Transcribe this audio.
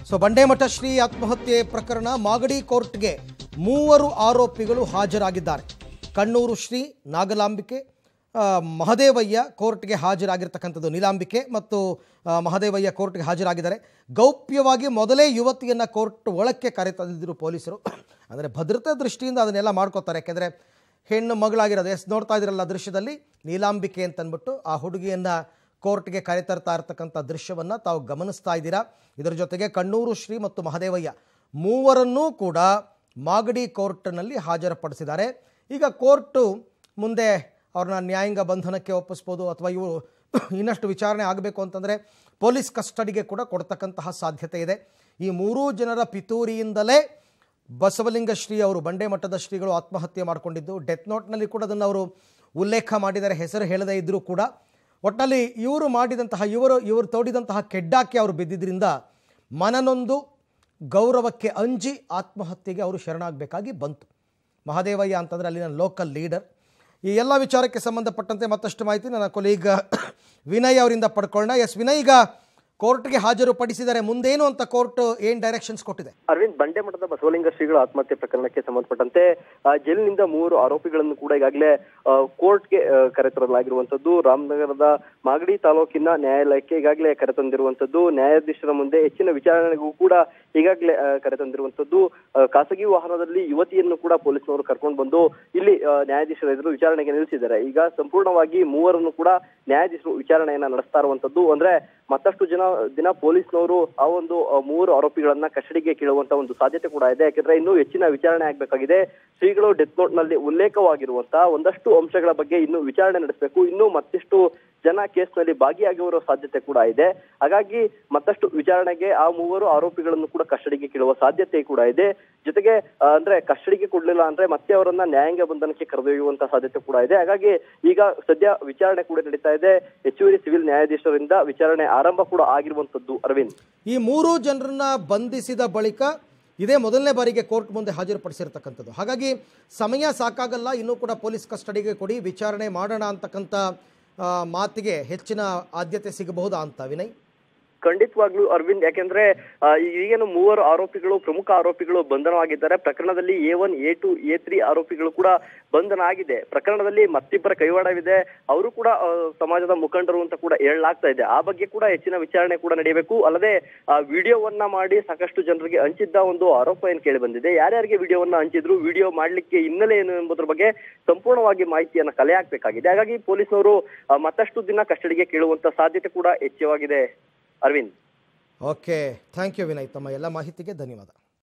so ಬಂಡೇಮಠ Shri ಆತ್ಮಹತ್ಯೆ ಪ್ರಕರಣ ಮಾಗಡಿ ಕೋರ್ಟ್ಗೆ ಮೂವರು ಆರೋಪಿಗಳು ಹಾಜರಾಗಿದ್ದಾರೆ ಕಣ್ಣೂರು ಶ್ರೀ ನಾಗಲಾಂಬಿಕೆ ಆ, ಮಹದೇವಯ್ಯ ಕೋರ್ಟ್ಗೆ ಹಾಜರಾಗಿರ್ತಕ್ಕಂಥದ್ದು ನೀಲಾಂಬಿಕೆ ಮತ್ತು ಆ, ಮಹದೇವಯ್ಯ ಕೋರ್ಟ್ಗೆ ಹಾಜರಾಗಿದ್ದಾರೆ ಗೌಪ್ಯವಾಗಿ ಮೊದಲೇ ಯುವತಿಯನ್ನು ಕೋರ್ಟ್ ಒಳಕ್ಕೆ ಕರೆತಂದಿದ್ರು ಪೊಲೀಸರು ಅಂದರೆ ಭದ್ರತೆ ದೃಷ್ಟಿಯಿಂದ ಅದನ್ನೆಲ್ಲ ಮಾಡ್ಕೋತಾರೆ ಯಾಕೆಂದರೆ ಹೆಣ್ಣು ಮಗಳಾಗಿರೋದು ಎಸ್ ನೋಡ್ತಾ ಇದ್ರಲ್ಲ ದೃಶ್ಯದಲ್ಲಿ ನೀಲಾಂಬಿಕೆ ಅಂತಂದ್ಬಿಟ್ಟು ಆ ಹುಡುಗಿಯನ್ನು ಕೋರ್ಟ್ಗೆ ಕರೆತರ್ತಾ ಇರ್ತಕ್ಕಂಥ ದೃಶ್ಯವನ್ನು ತಾವು ಗಮನಿಸ್ತಾ ಇದ್ದೀರಾ ಇದರ ಜೊತೆಗೆ ಕಣ್ಣೂರು ಶ್ರೀ ಮತ್ತು ಮಹದೇವಯ್ಯ ಮೂವರನ್ನೂ ಕೂಡ ಮಾಗಡಿ ಕೋರ್ಟ್ನಲ್ಲಿ ಹಾಜರುಪಡಿಸಿದ್ದಾರೆ ಈಗ ಕೋರ್ಟು ಮುಂದೆ ಅವ್ರನ್ನ ನ್ಯಾಯಾಂಗ ಬಂಧನಕ್ಕೆ ಒಪ್ಪಿಸ್ಬೋದು ಅಥವಾ ಇವು ಇನ್ನಷ್ಟು ವಿಚಾರಣೆ ಆಗಬೇಕು ಅಂತಂದರೆ ಪೊಲೀಸ್ ಕಸ್ಟಡಿಗೆ ಕೂಡ ಕೊಡ್ತಕ್ಕಂತಹ ಸಾಧ್ಯತೆ ಇದೆ ಈ ಮೂರೂ ಜನರ ಪಿತೂರಿಯಿಂದಲೇ ಬಸವಲಿಂಗ ಶ್ರೀ ಅವರು ಬಂಡೆ ಮಠದ ಶ್ರೀಗಳು ಆತ್ಮಹತ್ಯೆ ಮಾಡಿಕೊಂಡಿದ್ದು ಡೆತ್ ನೋಟ್ನಲ್ಲಿ ಕೂಡ ಅದನ್ನು ಅವರು ಉಲ್ಲೇಖ ಮಾಡಿದ್ದಾರೆ ಹೆಸರು ಹೇಳದೇ ಇದ್ದರೂ ಕೂಡ ಒಟ್ಟಿನಲ್ಲಿ ಇವರು ಮಾಡಿದಂತಹ ಇವರು ಇವರು ತೋಡಿದಂತಹ ಕೆಡ್ಡಾಕ್ಕೆ ಅವರು ಬಿದ್ದಿದ್ದರಿಂದ ಮನನೊಂದು ಗೌರವಕ್ಕೆ ಅಂಜಿ ಆತ್ಮಹತ್ಯೆಗೆ ಅವರು ಶರಣಾಗಬೇಕಾಗಿ ಬಂತು ಮಹಾದೇವಯ್ಯ ಅಂತಂದರೆ ಅಲ್ಲಿನ ಲೋಕಲ್ ಲೀಡರ್ ಈ ಎಲ್ಲ ವಿಚಾರಕ್ಕೆ ಸಂಬಂಧಪಟ್ಟಂತೆ ಮತ್ತಷ್ಟು ಮಾಹಿತಿ ನನ್ನ ಕೊಲೀಗ್ ವಿನಯ್ ಅವರಿಂದ ಪಡ್ಕೊಳ್ಳೋಣ ಎಸ್ ವಿನಯ್ ಈಗ ಕೋರ್ಟ್ಗೆ ಹಾಜರು ಪಡಿಸಿದ್ದಾರೆ ಮುಂದೇನು ಅಂತ ಕೋರ್ಟ್ ಏನು ಡೈರೆಕ್ಷನ್ಸ್ ಕೊಟ್ಟಿದೆ ಅರವಿಂದ್ ಬಂಡೆ ಮಠದ ಬಸವಲಿಂಗ ಶ್ರೀಗಳ ಆತ್ಮಹತ್ಯೆ ಪ್ರಕರಣಕ್ಕೆ ಸಂಬಂಧಪಟ್ಟಂತೆ ಆ, ಜೈಲಿನಿಂದ ಮೂವರು ಆರೋಪಿಗಳನ್ನು ಕೂಡ ಈಗಾಗಲೇ ಆ, ಕೋರ್ಟ್ಗೆ ಆ, ಕರೆತರಲಾಗಿರುವಂತದ್ದು ರಾಮನಗರದ ಮಾಗಡಿ ತಾಲೂಕಿನ ನ್ಯಾಯಾಲಯಕ್ಕೆ ಈಗಾಗಲೇ ಕರೆತಂದಿರುವಂತದ್ದು ನ್ಯಾಯಾಧೀಶರ ಮುಂದೆ ಹೆಚ್ಚಿನ ವಿಚಾರಣೆಗೂ ಕೂಡ ಈಗಾಗಲೇ ಆ, ಕರೆತಂದಿರುವಂತದ್ದು ಆ, ಖಾಸಗಿ ವಾಹನದಲ್ಲಿ ಯುವತಿಯನ್ನು ಕೂಡ ಪೊಲೀಸ್ನವರು ಕರ್ಕೊಂಡು ಬಂದು ಇಲ್ಲಿ ಆ, ನ್ಯಾಯಾಧೀಶರ ಎದುರು ವಿಚಾರಣೆಗೆ ನಿಲ್ಲಿಸಿದ್ದಾರೆ ಈಗ ಸಂಪೂರ್ಣವಾಗಿ ಮೂವರನ್ನು ಕೂಡ ನ್ಯಾಯಾಧೀಶರು ವಿಚಾರಣೆಯನ್ನ ನಡೆಸ್ತಾ ಇರುವಂತದ್ದು ಅಂದ್ರೆ ಮತ್ತಷ್ಟು ಜನ ದಿನ ಪೊಲೀಸ್ನವರು ಆ ಒಂದು ಆ, ಮೂವರು ಆರೋಪಿಗಳನ್ನ ಕಸ್ಟಡಿಗೆ ಕೇಳುವಂತ ಒಂದು ಸಾಧ್ಯತೆ ಕೂಡ ಇದೆ ಯಾಕಂದ್ರೆ ಇನ್ನೂ ಹೆಚ್ಚಿನ ವಿಚಾರಣೆ ಆಗ್ಬೇಕಾಗಿದೆ ಶ್ರೀಗಳು ಡೆತ್ ನೋಟ್ ನಲ್ಲಿ ಉಲ್ಲೇಖವಾಗಿರುವಂತಹ ಒಂದಷ್ಟು ಅಂಶಗಳ ಬಗ್ಗೆ ಇನ್ನು ವಿಚಾರಣೆ ನಡೆಸಬೇಕು ಇನ್ನು ಮತ್ತಿಷ್ಟು ಜನ ಕೇಸ್ನಲ್ಲಿ ಭಾಗಿಯಾಗಿರುವ ಸಾಧ್ಯತೆ ಕೂಡ ಇದೆ ಹಾಗಾಗಿ ಮತ್ತಷ್ಟು ವಿಚಾರಣೆಗೆ ಆ ಮೂವರು ಆರೋಪಿಗಳನ್ನು ಕೂಡ ಕಸ್ಟಡಿಗೆ ಕೇಳುವ ಸಾಧ್ಯತೆ ಕೂಡ ಇದೆ ಜೊತೆಗೆ ಆ, ಅಂದ್ರೆ ಕಸ್ಟಡಿಗೆ ಕೊಡ್ಲಿಲ್ಲ ಅಂದ್ರೆ ಮತ್ತೆ ಅವರನ್ನ ನ್ಯಾಯಾಂಗ ಬಂಧನಕ್ಕೆ ಕರೆದೊಯ್ಯುವಂತ ಸಾಧ್ಯತೆ ಕೂಡ ಇದೆ ಹಾಗಾಗಿ ಈಗ ಸದ್ಯ ವಿಚಾರಣೆ ಕೂಡ ನಡೀತಾ ಇದೆ ಹೆಚ್ಚುವರಿ ಸಿವಿಲ್ ನ್ಯಾಯಾಧೀಶರಿಂದ ವಿಚಾರಣೆ ಆರಂಭ ಕೂಡ ಆಗಿರುವಂತದ್ದು ಅರವಿಂದ್ ಈ ಮೂರು ಜನರನ್ನ ಬಂಧಿಸಿದ ಬಳಿಕ ಇದೇ ಮೊದಲನೇ ಬಾರಿಗೆ ಕೋರ್ಟ್ ಮುಂದೆ ಹಾಜರುಪಡಿಸಿರ್ತಕ್ಕಂಥದ್ದು ಹಾಗಾಗಿ ಸಮಯ ಸಾಕಾಗಲ್ಲ ಇನ್ನೂ ಕೂಡ ಪೊಲೀಸ್ ಕಸ್ಟಡಿಗೆ ಕೊಡಿ ವಿಚಾರಣೆ ಮಾಡೋಣ ಅಂತಕ್ಕಂಥ ಆ, ಮಾತಿಗೆ ಹೆಚ್ಚಿನ ಆದ್ಯತೆ ಸಿಗಬಹುದಾ ಅಂತ ವಿನಯ್ ಖಂಡಿತವಾಗ್ಲೂ ಅರವಿಂದ್ ಯಾಕೆಂದ್ರೆ ಆ, ಈಗೇನು ಮೂವರು ಆರೋಪಿಗಳು ಪ್ರಮುಖ ಆರೋಪಿಗಳು ಬಂಧನವಾಗಿದ್ದಾರೆ ಪ್ರಕರಣದಲ್ಲಿ A one A two A three ಆರೋಪಿಗಳು ಕೂಡ ಬಂಧನ ಆಗಿದೆ ಪ್ರಕರಣದಲ್ಲಿ ಮತ್ತಿಬ್ಬರ ಕೈವಾಡವಿದೆ ಅವರು ಕೂಡ ಆ, ಸಮಾಜದ ಮುಖಂಡರು ಅಂತ ಕೂಡ ಹೇಳಲಾಗ್ತಾ ಇದೆ ಆ ಬಗ್ಗೆ ಕೂಡ ಹೆಚ್ಚಿನ ವಿಚಾರಣೆ ಕೂಡ ನಡೆಯಬೇಕು ಅಲ್ಲದೆ ಆ ವಿಡಿಯೋವನ್ನ ಮಾಡಿ ಸಾಕಷ್ಟು ಜನರಿಗೆ ಹಂಚಿದ್ದ ಒಂದು ಆರೋಪ ಏನ್ ಕೇಳಿ ಬಂದಿದೆ ಯಾರ್ಯಾರಿಗೆ ವಿಡಿಯೋವನ್ನ ಹಂಚಿದ್ರು ವಿಡಿಯೋ ಮಾಡ್ಲಿಕ್ಕೆ ಹಿನ್ನೆಲೆ ಏನು ಎಂಬುದ್ರ ಬಗ್ಗೆ ಸಂಪೂರ್ಣವಾಗಿ ಮಾಹಿತಿಯನ್ನ ಕಲೆ ಹಾಕ್ಬೇಕಾಗಿದೆ ಹಾಗಾಗಿ ಪೊಲೀಸರು ಆ, ಮತ್ತಷ್ಟು ದಿನ ಕಸ್ಟಡಿಗೆ ಕೇಳುವಂತ ಸಾಧ್ಯತೆ ಕೂಡ ಹೆಚ್ಚವಾಗಿದೆ Arvind okay thank you Vinay ತಮ್ಮ ಎಲ್ಲ ಮಾಹಿತಿಗೆ ಧನ್ಯವಾದ